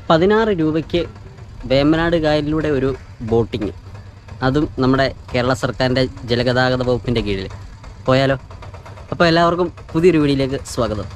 പതിനാറ് രൂപയ്ക്ക് വേമ്പനാട് കായലിലൂടെ ഒരു ബോട്ടിങ് അതും നമ്മുടെ കേരള സർക്കാരിൻ്റെ ജലഗതാഗത വകുപ്പിൻ്റെ കീഴിൽ പോയാലോ അപ്പോൾ എല്ലാവർക്കും പുതിയൊരു വീഡിയോയിലേക്ക് സ്വാഗതം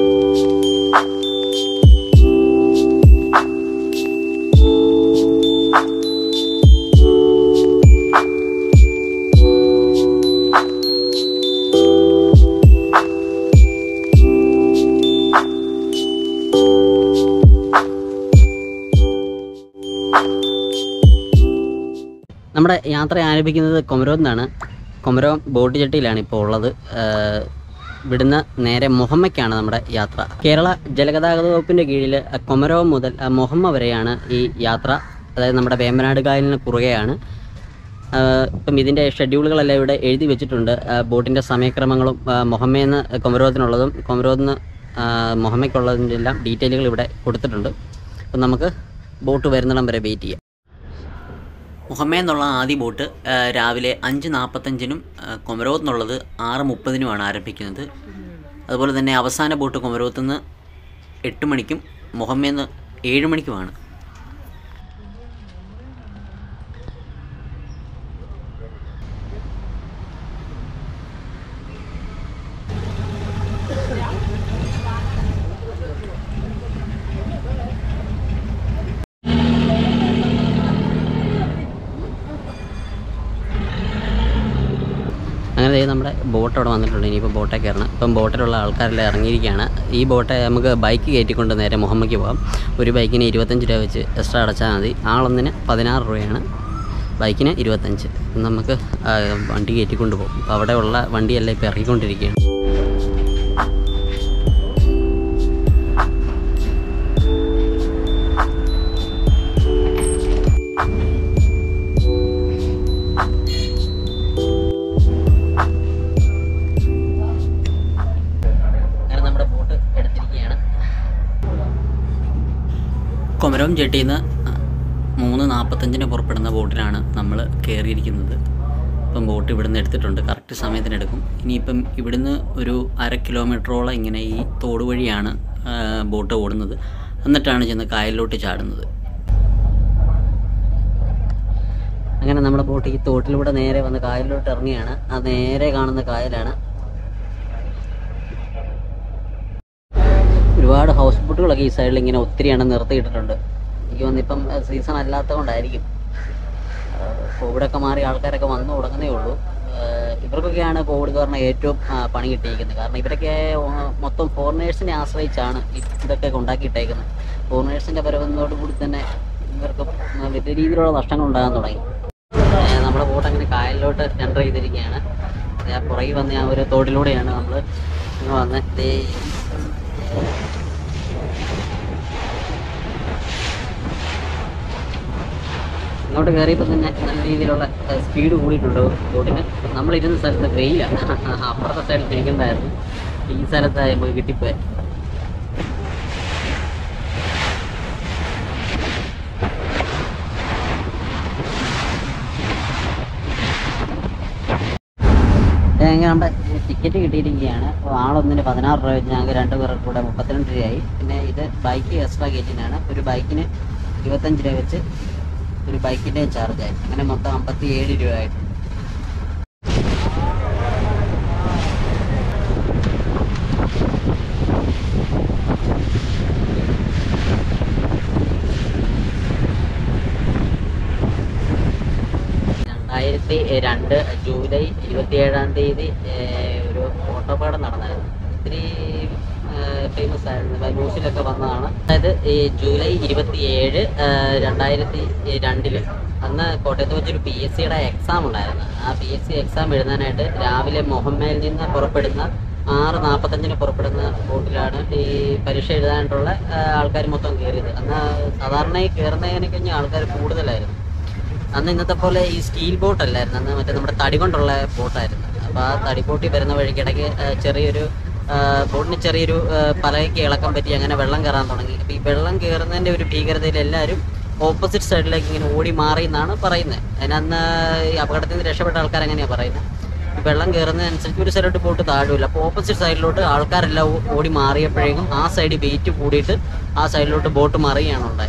നമ്മുടെ യാത്ര ആരംഭിക്കുന്നത് കൊമരോത്ത് നിന്നാണ് കൊമരോം ബോട്ട് ജെട്ടിയിലാണ് ഇപ്പോൾ ഉള്ളത് ഏഹ് ഇവിടുന്ന് നേരെ മൊഹമ്മയ്ക്കാണ് നമ്മുടെ യാത്ര കേരള ജലഗതാഗത വകുപ്പിൻ്റെ കീഴിൽ കൊമരോം മുതൽ ആ, മൊഹമ്മ വരെയാണ് ഈ യാത്ര അതായത് നമ്മുടെ വേമ്പനാട് കായലിന് കുറുകെയാണ് ആഹ് ഇപ്പം ഇതിൻ്റെ ഷെഡ്യൂളുകളെല്ലാം ഇവിടെ എഴുതി വെച്ചിട്ടുണ്ട് ആഹ് ബോട്ടിൻ്റെ സമയക്രമങ്ങളും ആഹ് മൊഹമ്മയിൽ നിന്ന് കൊമരോത്തിനുള്ളതും കൊമരോത്തിൽ നിന്ന് മൊഹമ്മയ്ക്കുള്ളതിൻ്റെ എല്ലാം ഡീറ്റെയിലുകൾ ഇവിടെ കൊടുത്തിട്ടുണ്ട് അപ്പം നമുക്ക് ബോട്ട് വരുന്നിടം വരെ വെയിറ്റ് ചെയ്യാം മുഹമ്മ എന്നുള്ള ആദ്യ ബോട്ട് ആ, രാവിലെ അഞ്ച് നാൽപ്പത്തഞ്ചിനും കൊമരോത്ത് എന്നുള്ളത് ആറ് മുപ്പതിനുമാണ് ആരംഭിക്കുന്നത് അതുപോലെ തന്നെ അവസാന ബോട്ട് കൊമരോത്ത് നിന്ന് എട്ട് മണിക്കും മുഹമ്മയിൽ നിന്ന് ഏഴ് മണിക്കുമാണ് അങ്ങനെ ദേ നമ്മുടെ ബോട്ട് അവിടെ വന്നിട്ടുണ്ട് ഇനിയിപ്പോൾ ബോട്ടേ കയറണം ഇപ്പം ബോട്ടിലുള്ള ആൾക്കാരെല്ലാം ഇറങ്ങിയിരിക്കുകയാണ് ഈ ബോട്ട് നമുക്ക് ബൈക്ക് കയറ്റിക്കൊണ്ട് നേരെ മുഹമ്മയ്ക്ക് പോകാം ഒരു ബൈക്കിന് ഇരുപത്തഞ്ച് രൂപ വെച്ച് എക്സ്ട്രാ അടച്ചാൽ മതി ആളൊന്നിന് പതിനാറ് രൂപയാണ് ബൈക്കിന് ഇരുപത്തഞ്ച് നമുക്ക് ആ, വണ്ടി കയറ്റിക്കൊണ്ട് പോകും അപ്പോൾ അവിടെയുള്ള വണ്ടിയെല്ലാം ഇപ്പോൾ ഇറങ്ങിക്കൊണ്ടിരിക്കുകയാണ് അങ്ങനെ നമ്മുടെ ബോട്ട് എടുത്തിരിക്കുകയാണ് കൊമരം ജെട്ടിയിൽ നിന്ന് മൂന്ന് നാൽപ്പത്തഞ്ചിന് പുറപ്പെടുന്ന ബോട്ടിലാണ് നമ്മൾ കയറിയിരിക്കുന്നത് ഇപ്പം ബോട്ട് ഇവിടുന്ന് എടുത്തിട്ടുണ്ട് കറക്റ്റ് സമയത്തിന് എടുക്കും ഇനിയിപ്പം ഇവിടുന്ന് ഒരു അര കിലോമീറ്ററോളം ഇങ്ങനെ ഈ തോട് വഴിയാണ് ആ, ബോട്ട് ഓടുന്നത് എന്നിട്ടാണ് ചെന്ന് കായലിലോട്ട് ചാടുന്നത് അങ്ങനെ നമ്മുടെ ബോട്ട് ഈ തോട്ടിലൂടെ നേരെ വന്ന് കായലിലോട്ട് ഇറങ്ങിയാണ് ആ നേരെ കാണുന്ന കായലാണ് ഒരുപാട് ഹൗസ് ബോട്ടുകളൊക്കെ ഈ സൈഡിൽ ഇങ്ങനെ ഒത്തിരിയാണ് നിർത്തിയിട്ടിട്ടുണ്ട് എനിക്ക് തോന്നുന്നു ഇപ്പം സീസൺ അല്ലാത്തത് കൊണ്ടായിരിക്കും കോവിഡൊക്കെ മാറി ആൾക്കാരൊക്കെ വന്നു തുടങ്ങുന്നേ ഉള്ളൂ ആഹ് ഇവർക്കൊക്കെയാണ് കോവിഡ് കാരണം ഏറ്റവും ആഹ് പണി കിട്ടിയിരിക്കുന്നത് കാരണം ഇവരൊക്കെ ഓ- മൊത്തം ഫോറിനേഴ്സിനെ ആശ്രയിച്ചാണ് ഇ- ഇതൊക്കെ ഉണ്ടാക്കിയിട്ടേക്കുന്നത് ഫോറിനേഴ്സിൻ്റെ പരവുന്നതോട് കൂടി തന്നെ ഇവർക്ക് വലിയ രീതിയിലുള്ള നഷ്ടങ്ങൾ ഉണ്ടാകാൻ തുടങ്ങി ആഹ് നമ്മുടെ ബോട്ട് അങ്ങനെ കായലിലോട്ട് എൻ്റർ ചെയ്തിരിക്കുകയാണ് ദേ ആ പുറകിൽ വന്ന ആ ഒരു തോട്ടിലൂടെയാണ് നമ്മൾ ഇങ്ങ് വന്ന് ദേ ഇങ്ങോട്ട് കയറിയപ്പോൾ തന്നെ നല്ല രീതിയിലുള്ള സ്പീഡ് കൂടിയിട്ടുണ്ട് ബോട്ടിന് നമ്മളിരുന്ന സ്ഥലത്ത് വെയിലാണ് അപ്പുറത്തെ സൈഡിൽ തിരിക്കണ്ടായിരുന്നു ഈ സ്ഥലത്തായി നമുക്ക് കിട്ടിപ്പോയി അങ്ങനെ നമ്മുടെ ടിക്കറ്റ് കിട്ടിയിരിക്കുകയാണ് അപ്പോൾ ആളൊന്നിന് പതിനാറ് രൂപ വെച്ച് ഞങ്ങൾക്ക് രണ്ട് പേർക്ക് കൂടെ മുപ്പത്തിരണ്ട് രൂപയായി പിന്നെ ഇത് ബൈക്ക് എക്സ്ട്രാ കയറ്റിനാണ് ഒരു ബൈക്കിന് ഇരുപത്തഞ്ച് രൂപ വെച്ച് ഒരു ബൈക്കിൻ്റെ ചാർജായി അങ്ങനെ മൊത്തം അമ്പത്തി ഏഴ് രൂപയായിട്ട് രണ്ടായിരത്തി രണ്ട് ജൂലൈ ഇരുപത്തിയേഴാം തീയതി ഏഹ്, ഒരു ഓട്ടപ്പാടം നടന്നായിരുന്നു ഒത്തിരി ഫേമസ് ആയിരുന്നു ന്യൂസിലൊക്കെ വന്നതാണ് അതായത് ഈ ജൂലൈ ഇരുപത്തിയേഴ് ഏഹ്, രണ്ടായിരത്തി രണ്ടില് അന്ന് കോട്ടയത്ത് വെച്ചൊരു പി എസ് സിയുടെ എക്സാം ഉണ്ടായിരുന്നു ആ പി എസ് സി എക്സാം എഴുതാനായിട്ട് രാവിലെ മൊഹമ്മയിൽ നിന്ന് പുറപ്പെടുന്ന ആറ് നാൽപ്പത്തഞ്ചിന് പുറപ്പെടുന്ന ബോട്ടിലാണ് ഈ പരീക്ഷ എഴുതാനായിട്ടുള്ള ആൾക്കാർ മൊത്തം കയറിയത് അന്ന് സാധാരണ ഈ കയറുന്നതിനെ കഴിഞ്ഞ ആൾക്കാർ കൂടുതലായിരുന്നു അന്ന് ഇന്നത്തെ പോലെ ഈ സ്റ്റീൽ ബോട്ട് അല്ലായിരുന്നു അന്ന് മറ്റേ നമ്മുടെ തടി കൊണ്ടുള്ള ബോട്ടായിരുന്നു അപ്പോൾ ആ തടി ബോട്ടിൽ വരുന്ന വഴിക്കിടയ്ക്ക് ആ, ചെറിയൊരു ആ, ബോട്ടിന് ചെറിയൊരു ആ, പലകയ്ക്ക് ഇളക്കം പറ്റി അങ്ങനെ വെള്ളം കയറാൻ തുടങ്ങി അപ്പോൾ ഈ വെള്ളം കയറുന്നതിൻ്റെ ഒരു ഭീകരതയിൽ എല്ലാവരും ഓപ്പോസിറ്റ് സൈഡിലേക്ക് ഇങ്ങനെ ഓടി മാറി എന്നാണ് പറയുന്നത് അതിനന്ന് ഈ അപകടത്തിൽ നിന്ന് രക്ഷപ്പെട്ട ആൾക്കാർ അങ്ങനെയാണ് പറയുന്നത് ഈ വെള്ളം കയറുന്നതനുസരിച്ച് ഒരു സൈഡിലോട്ട് പോയിട്ട് താഴൂല അപ്പോൾ ഓപ്പോസിറ്റ് സൈഡിലോട്ട് ആൾക്കാരെല്ലാം ഓ- ഓടി മാറിയപ്പോഴേക്കും ആ സൈഡിൽ വെയിറ്റ് കൂടിയിട്ട് ആ സൈഡിലോട്ട് ബോട്ട് മറിയുകയാണ് ഉണ്ടായത്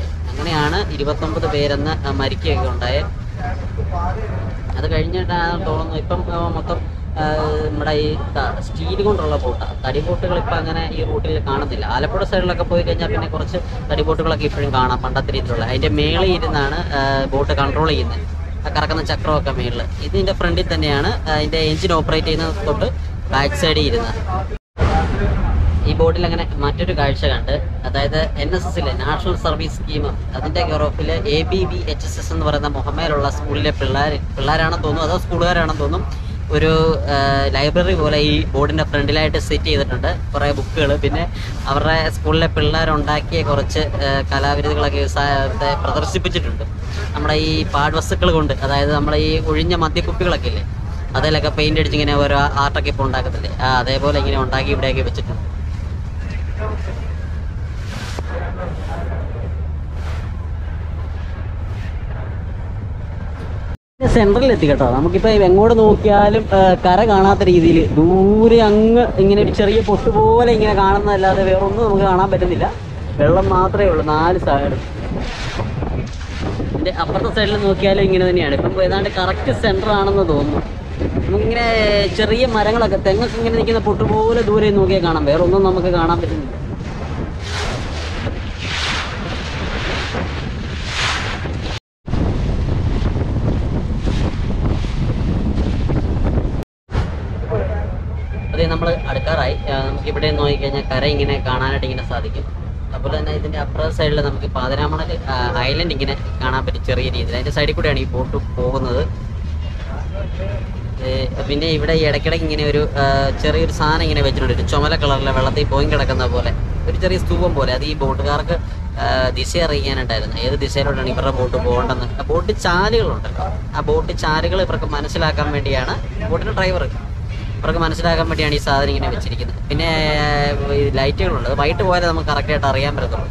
അങ്ങനെയാണ് ഇരുപത്തൊമ്പത് പേരെന്ന് ആ, മരിക്കുകയൊക്കെ ഉണ്ടായത് അത് കഴിഞ്ഞിട്ടാണ് തോന്നുന്നു ഇപ്പം ആ, മൊത്തം ആ, നമ്മുടെ ഈ സ്റ്റീൽ കൊണ്ടുള്ള ബോട്ടാണ് തടി ബോട്ടുകൾ ഇപ്പം അങ്ങനെ ഈ റൂട്ടിൽ കാണുന്നില്ല ആലപ്പുഴ സൈഡിലൊക്കെ പോയി കഴിഞ്ഞാൽ പിന്നെ കുറച്ച് തടി ബോട്ടുകളൊക്കെ ഇപ്പോഴും കാണാം പണ്ടത്തെ രീതിയിലുള്ള അതിൻ്റെ മേളിൽ ഇരുന്നാണ് ആ, ബോട്ട് കൺട്രോൾ ചെയ്യുന്നത് ആ കറക്കുന്ന ചക്രമൊക്കെ മേളിൽ ഇതിൻ്റെ ഫ്രണ്ടിൽ തന്നെയാണ് അതിൻ്റെ എഞ്ചിൻ ഓപ്പറേറ്റ് ചെയ്യുന്നത് തൊട്ട് ബാക്ക് സൈഡിൽ ഇരുന്നത് ഈ ബോർഡിൽ അങ്ങനെ മറ്റൊരു കാഴ്ച കണ്ട് അതായത് എൻ എസ് എസിലെ നാഷണൽ സർവീസ് സ്കീം അതിന്റെ കെയറോഫിൽ A B B H S S എന്ന് പറയുന്ന മുഹമ്മയിലുള്ള സ്കൂളിലെ പിള്ളേർ പിള്ളേരാണെന്ന് തോന്നുന്നു അതോ സ്കൂളുകാരാണെന്ന് തോന്നും ഒരു ലൈബ്രറി പോലെ ഈ ബോർഡിന്റെ ഫ്രണ്ടിലായിട്ട് സെറ്റ് ചെയ്തിട്ടുണ്ട് കുറേ ബുക്കുകൾ പിന്നെ അവരുടെ സ്കൂളിലെ പിള്ളേരുണ്ടാക്കിയ കുറച്ച് ആ, കലാവിരുതുകളൊക്കെ സ- ഇവിടെ പ്രദർശിപ്പിച്ചിട്ടുണ്ട് നമ്മുടെ ഈ പാഴ്വസ്തുക്കൾ കൊണ്ട് അതായത് നമ്മുടെ ഈ ഒഴിഞ്ഞ മദ്യക്കുപ്പികളൊക്കെ ഇല്ലേ അതിലൊക്കെ പെയിന്റ് അടിച്ച് ഇങ്ങനെ ഓരോ ആർട്ടൊക്കെ ഇപ്പോൾ ഉണ്ടാക്കത്തില്ലേ ആ അതേപോലെ ഇങ്ങനെ ഉണ്ടാക്കി ഇവിടെയൊക്കെ വെച്ചിട്ടുണ്ട് സെൻട്രലിൽ എത്തി കേട്ടോ നമുക്കിപ്പോ എങ്ങോട്ട് നോക്കിയാലും ആ, കര കാണാത്ത രീതിയിൽ ദൂരെ അങ്ങ് ഇങ്ങനെ ഒരു ചെറിയ പൊട്ട് പോലെ ഇങ്ങനെ കാണുന്നതല്ലാതെ വേറെ ഒന്നും നമുക്ക് കാണാൻ പറ്റുന്നില്ല വെള്ളം മാത്രമേ ഉള്ളൂ നാല് സൈഡും ഇതിന്റെ അപ്പുറത്തെ സൈഡിൽ നോക്കിയാലും ഇങ്ങനെ തന്നെയാണ് ഇപ്പം ഏതാണ്ട് കറക്റ്റ് സെന്റർ ആണെന്ന് തോന്നുന്നു നമുക്കിങ്ങനെ ചെറിയ മരങ്ങളൊക്കെ തെങ്ങൊക്കെ ഇങ്ങനെ നിൽക്കുന്ന പൊട്ട് പോലെ ദൂരെ നോക്കിയാൽ കാണാം വേറെ ഒന്നും നമുക്ക് കാണാൻ പറ്റുന്നില്ല അതെ നമ്മൾ അടുക്കാറായി ആ, നമുക്ക് ഇവിടെ നോക്കിക്കഴിഞ്ഞാൽ കര ഇങ്ങനെ കാണാനായിട്ട് ഇങ്ങനെ സാധിക്കും അതുപോലെ തന്നെ ഇതിന്റെ അപ്പുറ സൈഡിൽ നമുക്ക് പാതിരാമണൽ ഐലൻഡ് ഇങ്ങനെ കാണാൻ പറ്റും ചെറിയ രീതിയിൽ അതിന്റെ സൈഡിൽ കൂടെയാണ് ഈ ബോട്ട് പോകുന്നത് ഏ, പിന്നെ ഇവിടെ ഈ ഇടയ്ക്കിടയ്ക്ക് ഇങ്ങനെ ഒരു ആ, ചെറിയൊരു സാധനം ഇങ്ങനെ വെച്ചിട്ടുണ്ട് ഒരു ചുമല കളറിലെ വെള്ളത്തിൽ പോയി കിടക്കുന്ന പോലെ ഒരു ചെറിയ സ്തൂപം പോലെ അത് ഈ ബോട്ടുകാർക്ക് ആ, ദിശ അറിയിക്കാനുണ്ടായിരുന്നു ഏത് ദിശയിലോട്ടാണ് ഇവരുടെ ബോട്ട് പോകേണ്ടെന്ന് ആ ബോട്ട് ചാലുകളുണ്ടല്ലോ ആ ബോട്ട് ചാലുകൾ ഇവർക്ക് മനസ്സിലാക്കാൻ വേണ്ടിയാണ് ബോട്ടിന്റെ ഡ്രൈവർ ഇവർക്ക് മനസ്സിലാക്കാൻ വേണ്ടിയാണ് ഈ സാധനം ഇങ്ങനെ വെച്ചിരിക്കുന്നത് പിന്നെ ആ, ഈ ലൈറ്റുകളുണ്ട് അത് വൈകിട്ട് പോയാലേ നമുക്ക് കറക്റ്റായിട്ട് അറിയാൻ പറ്റത്തുള്ളൂ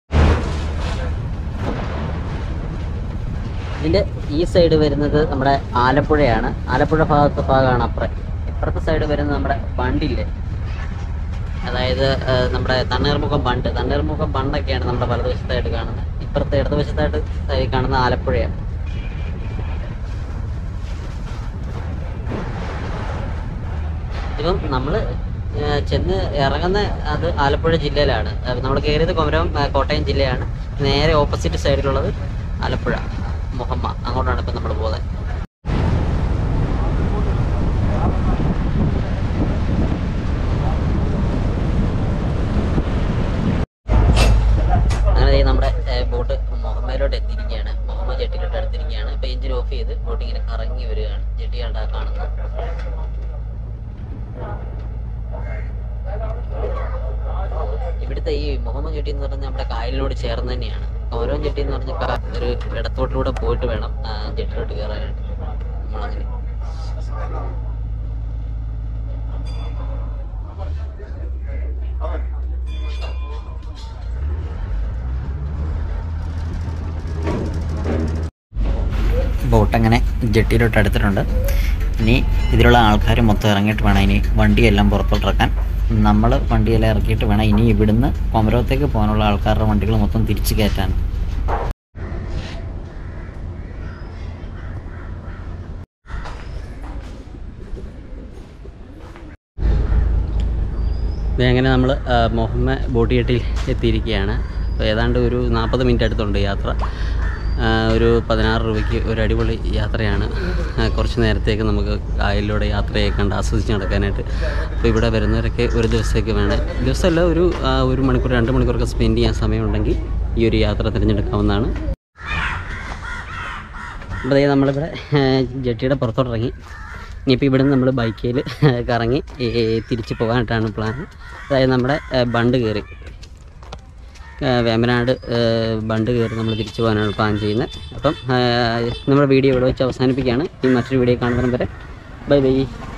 ഇതിന്റെ ഈ സൈഡ് വരുന്നത് നമ്മുടെ ആലപ്പുഴയാണ് ആലപ്പുഴ ഭാഗത്തെ ഭാഗമാണ് അപ്പുറം ഇപ്പുറത്തെ സൈഡ് വരുന്നത് നമ്മുടെ ബണ്ടില്ലേ അതായത് ആ, നമ്മുടെ തണ്ണീർമുഖം ബണ്ട് തണ്ണീർമുഖം ബണ്ടൊക്കെയാണ് നമ്മുടെ വലതുവശത്തായിട്ട് കാണുന്നത് ഇപ്പുറത്തെ ഇടതുവശത്തായിട്ട് ഈ കാണുന്ന ആലപ്പുഴയാണ് ഇപ്പം നമ്മൾ ചെന്ന് ഇറങ്ങുന്ന അത് ആലപ്പുഴ ജില്ലയിലാണ് നമ്മൾ കയറിയത് കൊമരം ആ, കോട്ടയം ജില്ലയാണ് നേരെ ഓപ്പോസിറ്റ് സൈഡിലുള്ളത് ആലപ്പുഴ മുഹമ്മ അങ്ങോട്ടാണ് ഇപ്പം നമ്മൾ പോകുന്നത് അങ്ങനെ ദേ നമ്മുടെ ഏ, ബോട്ട് മുഹമ്മയിലോട്ട് എത്തിയിരിക്കുകയാണ് മുഹമ്മ ജെട്ടിയിലോട്ട് അടുത്തിരിക്കുകയാണ് ഇപ്പൊ എഞ്ചിൻ ഓഫ് ചെയ്ത് ബോട്ട് ഇങ്ങനെ കറങ്ങി വരികയാണ് ജെട്ടി കണ്ടാ കാണുന്നത് ഇവിടുത്തെ ഈ മുഹമ്മദ് ജെട്ടി എന്ന് പറഞ്ഞാൽ നമ്മുടെ കായലിനോട് ചേർന്ന് തന്നെയാണ് ഓരോ ജെട്ടി എന്ന് പറഞ്ഞാൽ കാ- ഒരു ഇടത്തോട്ടിലൂടെ പോയിട്ട് വേണം ആ, ജെട്ടിലോട്ട് കയറാനായിട്ട് നമ്മളങ്ങനെ ബോട്ട് അങ്ങനെ ജെട്ടിയിലോട്ട് എടുത്തിട്ടുണ്ട് ഇനി ഇതിലുള്ള ആൾക്കാർ മൊത്തം ഇറങ്ങിയിട്ട് വേണം ഇനി വണ്ടിയെല്ലാം പുറത്തോട്ടിറക്കാൻ നമ്മൾ വണ്ടിയെല്ലാം ഇറക്കിയിട്ട് വേണം ഇനി ഇവിടുന്ന് കൊമരവത്തേക്ക് പോകാനുള്ള ആൾക്കാരുടെ വണ്ടികൾ മൊത്തം തിരിച്ചു കയറ്റാൻ അങ്ങനെ നമ്മൾ മൊഹമ്മ ബോട്ട് ജെട്ടിയിൽ എത്തിയിരിക്കുകയാണ് അപ്പോൾ ഏതാണ്ട് ഒരു നാൽപ്പത് മിനിറ്റ് അടുത്തുണ്ട് യാത്ര ആ, ഒരു പതിനാറ് രൂപയ്ക്ക് ഒരു അടിപൊളി യാത്രയാണ് ആ, കുറച്ച് നേരത്തേക്ക് നമുക്ക് കായലിലൂടെ യാത്രയൊക്കെ കണ്ട് ആസ്വദിച്ച് നടക്കാനായിട്ട് അപ്പോൾ ഇവിടെ വരുന്നവരൊക്കെ ഒരു ദിവസത്തേക്ക് വേണം ദിവസമല്ല ഒരു ആ, ഒരു മണിക്കൂർ രണ്ട് മണിക്കൂറൊക്കെ സ്പെൻഡ് ചെയ്യാൻ സമയമുണ്ടെങ്കിൽ ഈ ഒരു യാത്ര തിരഞ്ഞെടുക്കാവുന്നതാണ് അപ്പോൾ ദേ നമ്മളിവിടെ ആ, ജെട്ടിയുടെ പുറത്തോട്ടിറങ്ങി ഇനിയിപ്പോൾ ഇവിടുന്ന് നമ്മൾ ബൈക്കിൽ കറങ്ങി ഈ തിരിച്ച് പോകാനായിട്ടാണ് പ്ലാൻ അതായത് നമ്മുടെ ആ, ബണ്ട് കയറി ആ, വേമ്പനാട് ആ, ബണ്ട് കയറി നമ്മൾ തിരിച്ചു പോകാനാണ് പ്ലാൻ ചെയ്യുന്നത് അപ്പം ആ, നമ്മുടെ വീഡിയോ ഇവിടെ വെച്ച് അവസാനിപ്പിക്കുകയാണ് ഈ മറ്റൊരു വീഡിയോ കാണുന്നതിന് വരെ ബൈ ബൈ